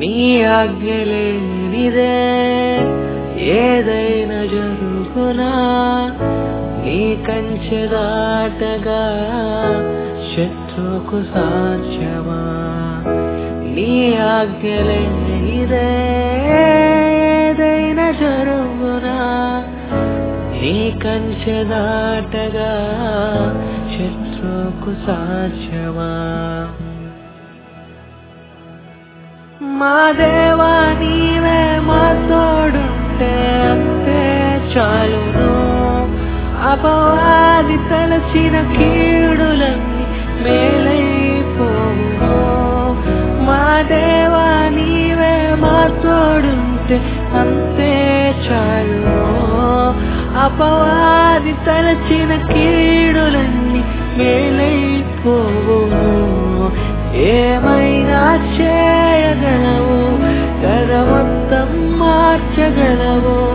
నీ ఆజ్ఞలేనిదే ఏదైనా జరుగునా నీ కంచె దాటగా శత్రుకు సాధ్యమా నీ ఆజ్ఞలేనిదే ఏదైనా జరుగునా నీ కంచె దాటగా శత్రుకు సాధ్యమా మా దేవా నీవే మా తోడుంటే అంతే చాలును అపవాది తలచిన కీడులన్నీ మేలైపోవును మా దేవా నీవే మా తోడుంటే అంతే చాలును అపవాది తలచిన కీడులన్నీ మేలైపోవును ఏమైనా చేయగలవు కథ మొత్తం మార్చగలవు